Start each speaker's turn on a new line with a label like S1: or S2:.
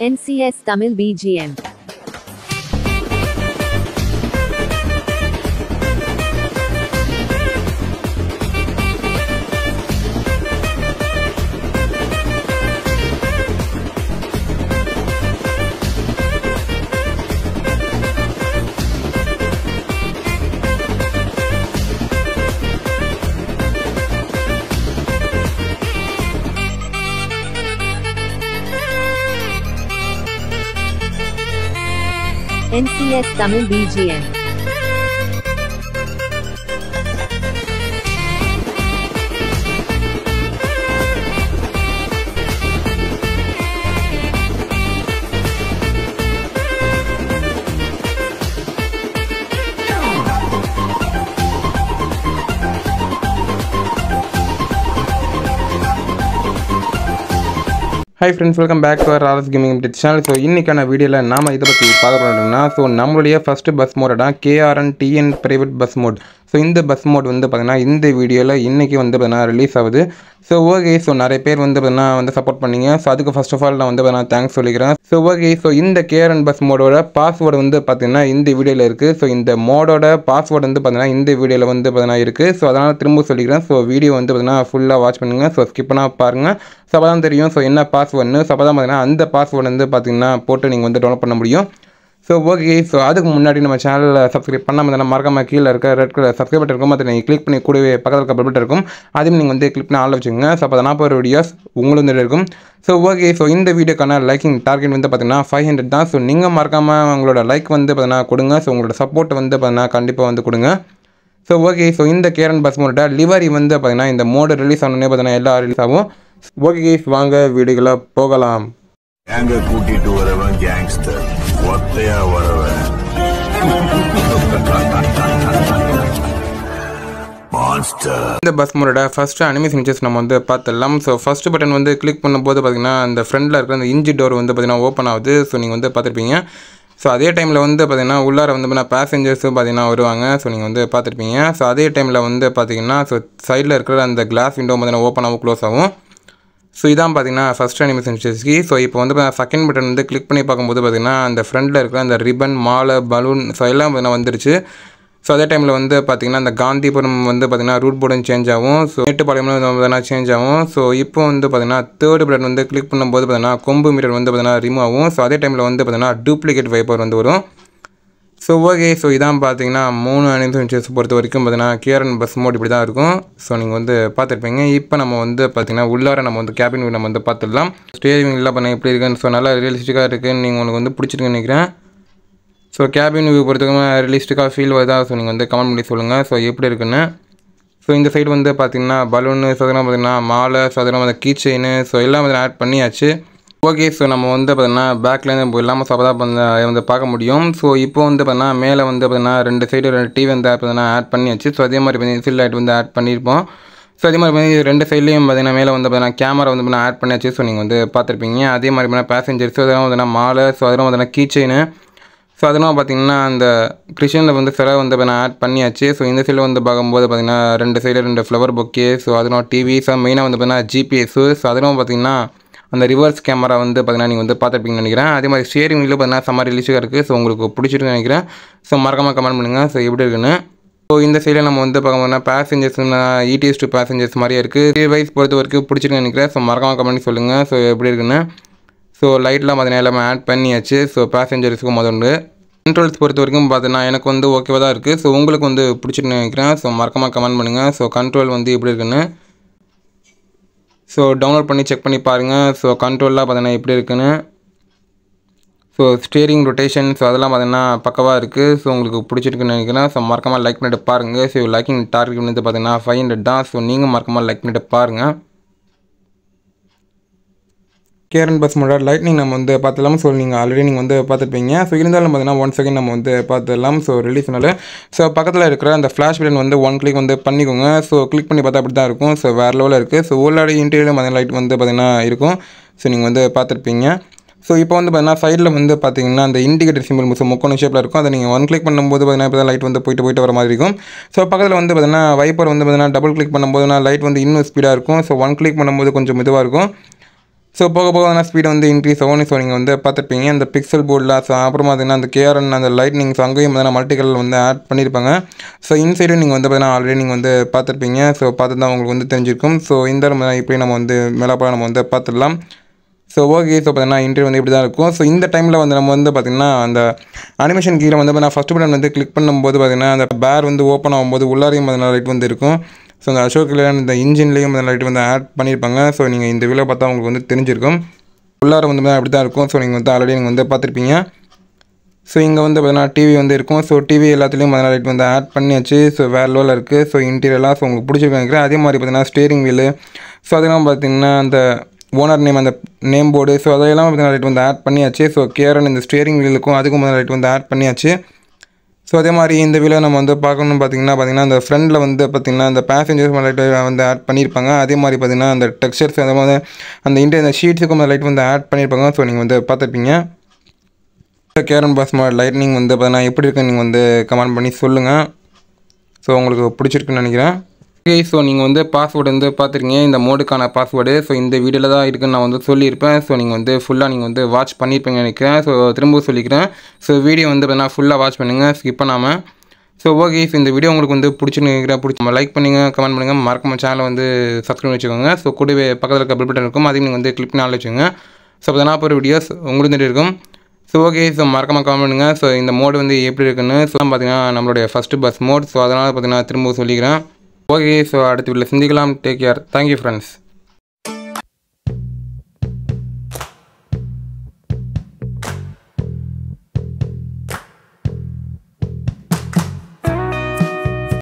S1: NCS Tamil BGM. NCS Tamil BGM.
S2: Hi friends welcome back to ராலஸ் gaming update channel so இன்றைக்கான வீடியோவில் நாம இதை பற்றி பார்க்க போகிறோம்னா ஸோ நம்மளுடைய ஃபஸ்ட்டு பஸ் மோடா KRN TN private bus mod so இந்த பஸ் மோட் வந்து பார்த்தீங்கன்னா இந்த வீடியோவில் இன்றைக்கி வந்து பார்த்தீங்கன்னா ரிலீஸ் ஆகுது ஸோ ஓகே ஸோ நிறைய பேர் வந்து பார்த்தீங்கன்னா வந்து சப்போர்ட் பண்ணீங்க ஸோ அதுக்கு ஃபர்ஸ்ட் ஆஃப் ஆல் நான் வந்து பார்த்தீங்கன்னா தேங்க்ஸ் சொல்லிக்கிறேன் ஸோ ஓகே ஸோ இந்த கேஆர்என் பஸ் மோடோட பாஸ்வேர்டு வந்து பார்த்தீங்கன்னா இந்த வீடியோவில் இருக்குது ஸோ இந்த மோடோட பாஸ்வேர்டு வந்து பார்த்தீங்கன்னா இந்த வீடியோவில் வந்து பார்த்தீங்கன்னா இருக்குது ஸோ அதனால் திரும்ப சொல்லிக்கிறேன் ஸோ வீடியோ வந்து பார்த்தீங்கன்னா ஃபுல்லாக வாட்ச் பண்ணுங்கள் ஸோ ஸ்கிப் பண்ணால் பாருங்கள் ஸோ அப்போ தான் தெரியும் ஸோ என்ன பாஸ்வேர்டுன்னு ஸோ அப்போ தான் பார்த்தீங்கன்னா அந்த பாஸ்வேர்டு வந்து பார்த்தீங்கன்னா போட்டு நீங்கள் வந்து டவுன்லோட் பண்ண முடியும் ஸோ ஓகே ஸோ அதுக்கு முன்னாடி நம்ம சேனலில் சப்ஸ்கிரைப் பண்ணாமல் இருந்தால் மறக்காம கீழே இருக்க ரெட் கலர் சப்ஸ்கிரைப் பட்டன் இருக்கும் அதை நீங்கள் கிளிக் பண்ணி கூடவே பக்கத்தில் இருக்க பெல் பட்டன் இருக்கும் அதையும் நீங்கள் வந்து கிளிக் பண்ணி ஆள் வச்சுக்கோங்க ஸோ அப்போ நான் போகிற வீடியோஸ் உங்களுக்கு வந்து இருக்கும் ஸோ ஓகே ஸோ இந்த வீடியோக்கான லைக்கிங் டார்கெட் வந்து பார்த்தீங்கன்னா ஃபைவ் ஹண்ட்ரட் தான் ஸோ நீங்கள் மறக்காமல் உங்களோட லைக் வந்து பார்த்தீங்கன்னா கொடுங்க ஸோ உங்களோட சப்போர்ட் வந்து பார்த்தீங்கன்னா கண்டிப்பாக வந்து கொடுங்க ஸோ ஓகே ஸோ இந்த கேரன் பஸ் மோட லிவரி வந்து பார்த்தீங்கன்னா இந்த மோடு ரிலீஸ் ஆனோடனே பார்த்தீங்கன்னா எல்லா ரிலீஸ் ஆகும் ஓகே வாங்க வீடுகளை போகலாம்
S3: கேங்க கூட்டிட்டு வரவன் கேங்ஸ்டர் ஒத்தையா வரவன் மான்ஸ்டர்
S2: இந்த பஸ் மோட ஃபர்ஸ்ட் அனிமேஷன் ஃபீச்சர்ஸ் நம்ம வந்து பார்த்துடலாம் ஸோ ஃபர்ஸ்ட் பட்டன் வந்து கிளிக் பண்ணும்போது பார்த்தீங்கன்னா அந்த ஃப்ரண்டில் இருக்கிற அந்த இன்ஜி டோர் வந்து பார்த்தீங்கன்னா ஓப்பன் ஆகுது ஸோ நீங்கள் வந்து பார்த்துருப்பீங்க ஸோ அதே டைமில் வந்து பார்த்தீங்கன்னா உள்ளார வந்து பார்த்தீங்கன்னா பேசஞ்சர்ஸும் பார்த்தீங்கன்னா வருவாங்க ஸோ நீங்கள் வந்து பார்த்துருப்பீங்க ஸோ அதே டைமில் வந்து பார்த்தீங்கன்னா ஸோ சைடில் இருக்கிற அந்த கிளாஸ் விண்டோ பார்த்தீங்கன்னா ஓப்பன் ஆகும் க்ளோஸ் ஆகும் ஸோ இதான் பார்த்தீங்கன்னா ஃபஸ்ட் அனிமேஷன் ஃபீச்சர்ஸ்க்கு ஸோ இப்போ வந்து செகண்ட் பட்டன் வந்து கிளிக் பண்ணி பார்க்கும்போது பார்த்தீங்கன்னா அந்த ஃப்ரண்டில் இருக்கிற அந்த ரிப்பன் மாலை பலூன் ஸோ எல்லாம் பார்த்தீங்கன்னா வந்துருச்சு ஸோ அதே டைமில் வந்து பார்த்திங்கன்னா அந்த காந்திபுரம் வந்து பார்த்திங்கன்னா ரூட் போர்டும் சேஞ்ச் ஆகும் ஸோ மேட்டுப்பாளையம்ல வந்து பார்த்தீங்கன்னா சேஞ்ச் ஆகும் ஸோ இப்போ வந்து பார்த்திங்கன்னா தேர்ட் பட்டன் வந்து கிளிக் பண்ணும்போது பார்த்திங்கன்னா கொம்பு மீட்டர் வந்து பார்த்திங்கன்னா ரிமூவ் ஆகும் ஸோ அதே டைமில் வந்து பார்த்திங்கன்னா டூப்ளிகேட் வைப்பர் வந்து வரும் ஸோ ஓகே ஸோ இதான் பார்த்தீங்கன்னா மூணு அனிமேஷன்ஸ் பொறுத்த வரைக்கும் பார்த்தீங்கன்னா கியரன் பஸ் மோட் இப்படி தான் இருக்கும் ஸோ நீங்கள் வந்து பார்த்துருப்பீங்க இப்போ நம்ம வந்து பார்த்தீங்கன்னா உள்ளார நம்ம வந்து கேபின் வியூ நம்ம வந்து பார்த்துடலாம் ஸ்டேரிங் எல்லாம் பண்ண எப்படி இருக்குன்னு ஸோ நல்லா ரியலிஸ்டிக்காக இருக்குன்னு நீங்கள் உங்களுக்கு வந்து பிடிச்சிருக்குன்னு நினைக்கிறேன் ஸோ கேபின் வியூ பொறுத்தவரைக்கும் ரியலிஸ்டிக்காக ஃபீல் வருதா ஸோ நீங்கள் வந்து கமெண்ட் பண்ணி சொல்லுங்கள் ஸோ எப்படி இருக்குன்னு ஸோ இந்த சைடு வந்து பார்த்தீங்கன்னா பலூனு ஸோ அதெல்லாம் பார்த்தீங்கன்னா மாலை ஸோ அதெல்லாம் வந்து கீ செயின் ஸோ எல்லாம் வந்து ஆட் பண்ணியாச்சு ஓகே ஸோ நம்ம வந்து பார்த்தீங்கன்னா பேக்லேருந்து இப்போ இல்லாமல் ஸோ தான் வந்து அதை வந்து பார்க்க முடியும் ஸோ இப்போ வந்து பார்த்தீங்கன்னா மேலே வந்து பார்த்தீங்கன்னா ரெண்டு சைடு ரெண்டு டிவி வந்து பார்த்தீங்கன்னா ஆட் பண்ணியாச்சு ஸோ அதே மாதிரி பார்த்தீங்கன்னா சில் லைட் வந்து ஆட் பண்ணியிருப்போம் ஸோ அதே மாதிரி பார்த்தீங்கன்னா ரெண்டு சைட்லேயும் பார்த்தீங்கன்னா மேலே வந்து பார்த்தீங்கன்னா கேமரா வந்து பார்த்தீங்கன்னா ஆட் பண்ணியாச்சு ஸோ நீங்கள் வந்து பார்த்துருப்பீங்க அதே மாதிரி பார்த்தீங்கன்னா பேசஞ்சர்ஸ் அதெல்லாம் பார்த்தீங்கன்னா மாலை ஸோ அதெல்லாம் பார்த்தீங்கன்னா கீ செயின் ஸோ அதெல்லாம் பார்த்தீங்கன்னா அந்த கிறிஸ்டியனில் வந்து சிலை வந்து நான் ஆட் பண்ணியாச்சு ஸோ இந்த சைடில் வந்து பார்க்கும்போது பார்த்தீங்கன்னா ரெண்டு சைடில் ரெண்டு ஃப்ளவர் பொக்கே ஸோ அதெல்லாம் டிவி ஸோ மெயினாக வந்து பார்த்தீங்கன்னா ஜிபிஎஸ் ஸோ அதெல்லாம் பார்த்தீங்கன்னா அந்த ரிவர்ஸ் கேமரா வந்து பார்த்தீங்கன்னா நீங்கள் வந்து பார்த்துருப்பீங்கன்னு நினைக்கிறேன் அதே மாதிரி ஸ்டியரிங் வீலும் பார்த்தீங்கன்னா செம்ம ரிலீஸாக இருக்குது ஸோ உங்களுக்கு பிடிச்சிருக்குன்னு நினைக்கிறேன் ஸோ மறக்காமல் கமெண்ட் பண்ணுங்கள் ஸோ எப்படி இருக்குன்னு ஸோ இந்த சைடில் நம்ம வந்து பார்க்கணும்னா பேசஞ்சர்ஸ் இடிஎஸ் டு பேசஞ்சர்ஸ் மாதிரியே இருக்குது வைஸ் பொறுத்த வரைக்கும் பிடிச்சிருக்குன்னு நினைக்கிறேன் ஸோ மறக்காமல் கமெண்ட் சொல்லுங்கள் ஸோ எப்படி இருக்குன்னு ஸோ லைட்லாம் பார்த்தீங்கன்னா எல்லாமே ஆட் பண்ணியாச்சு ஸோ பேசஞ்சர்ஸுக்கும் முதல்ல கண்ட்ரோல்ஸ் பொறுத்த வரைக்கும் பார்த்தீங்கன்னா எனக்கு வந்து ஓகேவாக தான் இருக்குது ஸோ உங்களுக்கு வந்து பிடிச்சிருக்குன்னு நினைக்கிறேன் ஸோ மறக்காமல் கமெண்ட் பண்ணுங்கள் ஸோ கண்ட்ரோல் வந்து எப்படி இருக்குன்னு ஸோ டவுன்லோட் பண்ணி செக் பண்ணி பாருங்கள் ஸோ கண்ட்ரோல்லாம் பார்த்தீங்கன்னா எப்படி இருக்குன்னு ஸோ ஸ்டியரிங் ரொட்டேஷன் ஸோ அதெல்லாம் பார்த்தீங்கன்னா பக்கவாக இருக்குது ஸோ உங்களுக்கு பிடிச்சிருக்குன்னு நினைக்கிறேன் ஸோ மறக்காமல் லைக் பண்ணிட்டு பாருங்கள் ஸோ லைக்கிங் டார்கெட் வந்து பார்த்தீங்கன்னா ஃபைவ் ஹண்ட்ரட் தான் ஸோ நீங்கள் மறக்காமல் லைக் பண்ணிட்டு பாருங்கள் கேரன் பஸ் மோட லைட்னிங் நம்ம வந்து பார்த்துலாம் ஸோ நீங்கள் ஆல்ரெடி நீங்கள் வந்து பார்த்துருப்பீங்க ஸோ இருந்தாலும் பார்த்தீங்கன்னா ஒன் செகண்ட் நம்ம வந்து பார்த்துடலாம் ஸோ ரிலீஸ்னால ஸோ பக்கத்தில் இருக்கிற அந்த ஃப்ளாஷ் பட்டன் வந்து ஒன் கிளிக் வந்து பண்ணிக்கோங்க ஸோ கிளிக் பண்ணி பார்த்தா அப்படி தான் இருக்கும் ஸோ வேறு லெவலில் இருக்குது ஸோ உள்ளாடி இன்டீரியர் பார்த்தீங்கன்னா லைட் வந்து பார்த்தீங்கன்னா இருக்கும் ஸோ நீங்கள் வந்து பார்த்துருப்பீங்க ஸோ இப்போ வந்து பார்த்தீங்கன்னா சைடில் வந்து பார்த்தீங்கன்னா அந்த இண்டிகேட்டர் சிம்பிள் ஸோ முக்கோண ஷேப்பில் இருக்கும் அதை நீங்கள் ஒன் கிளிக் பண்ணும்போது பார்த்தீங்கன்னா இப்போ லைட் வந்து போயிட்டு போயிட்டு வர மாதிரி இருக்கும் ஸோ பக்கத்தில் வந்து பார்த்தீங்கன்னா வைப்பர் வந்து பார்த்தீங்கன்னா டபுள் கிளிக் பண்ணும்போது லைட் வந்து இன்னும் ஸ்பீடாக இருக்கும் ஸோ ஒன் கிளிக் பண்ணும்போது கொஞ்சம் மெதுவாக இருக்கும் ஸோ போக போக வந்து ஸ்பீடு வந்து இன்க்ரீஸ் ஆகும் ஸோ நீங்கள் வந்து பார்த்துருப்பீங்க இந்த பிக்சல் போர்டில் ஸோ அப்புறம் பார்த்தீங்கன்னா அந்த கேஆர்என் அந்த லைட்னிங் ஸோ அங்கேயும் பார்த்தீங்கன்னா மல்டி கலர் வந்து ஆட் பண்ணியிருப்பாங்க ஸோ இன்சைடும் நீங்கள் வந்து பார்த்தீங்கன்னா ஆல்ரெடி நீங்கள் வந்து பார்த்துருப்பீங்க ஸோ பார்த்து தான் உங்களுக்கு வந்து தெரிஞ்சிருக்கும் ஸோ இந்த நம்ம இப்படி நம்ம வந்து மேலாப்பாக நம்ம வந்து பார்த்துடலாம் ஸோ ஓகே ஸோ பார்த்தீங்கன்னா இன்டர்வியூ வந்து இப்படி தான் இருக்கும் ஸோ இந்த டைமில் வந்து நம்ம வந்து பார்த்திங்கன்னா அந்த அனிமேஷன் கீழே வந்து நான் ஃபஸ்ட் பட்டன் வந்து கிளிக் பண்ணும்போது பார்த்திங்கன்னா அந்த பேர் வந்து ஓப்பன் ஆகும்போது உள்ளாரையும் பார்த்தீங்கன்னா லைட் வந்து இருக்கும் ஸோ அந்த அசோக் லேலன் இந்த இன்ஜின்லேயும் அந்த லைட் வந்து ஆட் பண்ணியிருப்பாங்க ஸோ நீங்கள் இந்த வீடியோ பார்த்தா உங்களுக்கு வந்து தெரிஞ்சிருக்கும் உள்ளார வந்து அப்படி தான் இருக்கும் ஸோ நீங்கள் வந்து ஆல்ரெடி நீங்கள் வந்து பார்த்துருப்பீங்க ஸோ இங்கே வந்து பார்த்தீங்கன்னா டிவி வந்து இருக்கும் ஸோ டிவி எல்லாத்துலேயும் பார்த்தீங்கன்னா லைட் வந்து ஆட் பண்ணியாச்சு ஸோ வேறு லெவலில் இருக்குது ஸோ இன்டீரியர்லாம் ஸோ உங்களுக்கு பிடிச்சிருக்கு நினைக்கிறேன் அதே மாதிரி பார்த்தீங்கன்னா ஸ்டேரிங் வீலு ஸோ அதெல்லாம் பார்த்தீங்கன்னா அந்த ஓனர் நேம் அந்த நேம் போர்டு ஸோ அதையெல்லாம் பார்த்தீங்கன்னா லைட் வந்து ஆட் பண்ணியாச்சு ஸோ கேரன் இந்த ஸ்டேரிங் வீலுக்கும் அதுக்கும் பார்த்தீங்கன்னா லைட் வந்து ஆட் பண்ணியாச்சு ஸோ அதே மாதிரி இந்த வீடியோ நம்ம வந்து பார்க்கணும்னு பார்த்தீங்கன்னா பார்த்தீங்கன்னா அந்த ஃப்ரண்டில் வந்து பார்த்தீங்கன்னா அந்த பேசஞ்சர்ஸ் லைட் வந்து ஆட் பண்ணியிருப்பாங்க அதே மாதிரி பார்த்தீங்கன்னா அந்த டெக்ஸ்டர்ஸ் அந்த மாதிரி அந்த இன்டர் அந்த ஷீட்ஸுக்கும் அந்த லைட் வந்து ஆட் பண்ணியிருப்பாங்க ஸோ நீங்கள் வந்து பார்த்துருப்பீங்க கேரன் பாஸ் மாடல் லைட்னிங் வந்து பார்த்தீங்கன்னா எப்படி இருக்குன்னு நீங்கள் வந்து கமெண்ட் பண்ணி சொல்லுங்கள் ஸோ உங்களுக்கு பிடிச்சிருக்குன்னு நினைக்கிறேன் ஓகே ஸோ நீங்கள் வந்து பாஸ்வேர்டு வந்து பார்த்துருக்கீங்க இந்த மோடுக்கான பாஸ்வேர்டு ஸோ இந்த வீடியோவில் தான் இருக்குன்னு நான் வந்து சொல்லியிருப்பேன் ஸோ நீங்கள் வந்து ஃபுல்லாக நீங்கள் வந்து வாட்ச் பண்ணியிருப்பீங்கன்னு நினைக்கிறேன் ஸோ திரும்ப சொல்லிக்கிறேன் ஸோ வீடியோ வந்து பார்த்தீங்கன்னா ஃபுல்லாக வாட்ச் பண்ணுங்கள் ஸ்கிப் பண்ணாமல் ஸோ ஓகே ஸோ இந்த வீடியோ உங்களுக்கு வந்து பிடிச்சின்னு நினைக்கிறேன் பிடிச்சி லைக் பண்ணுங்கள் கமெண்ட் பண்ணுங்கள் மறக்காம சேனலை வந்து சப்ஸ்கிரைப் வச்சுக்கோங்க ஸோ கூடவே பக்கத்தில் இருக்க பெல் பட்டன் இருக்கும் அதையும் நீங்கள் வந்து கிளிக் பண்ணி வச்சுக்கோங்க ஸோ அப்போ தான் போகிற வீடியோஸ் உங்களுக்கு வந்துட்டு இருக்கும் ஸோ ஓகே ஸோ மறக்காம கமெண்ட் பண்ணுங்கள் ஸோ இந்த மோடு வந்து எப்படி இருக்குன்னு ஸோ பார்த்தீங்கன்னா நம்மளுடைய ஃபஸ்ட்டு பஸ் மோட் ஸோ அதனால் பார்த்தீங்கன்னா திரும்ப சொல்லிக்கிறேன் ஓகே ஸோ அடுத்த வீட்டில் சிந்திக்கலாம் டேக் கேர் தேங்க்யூ ஃப்ரெண்ட்ஸ்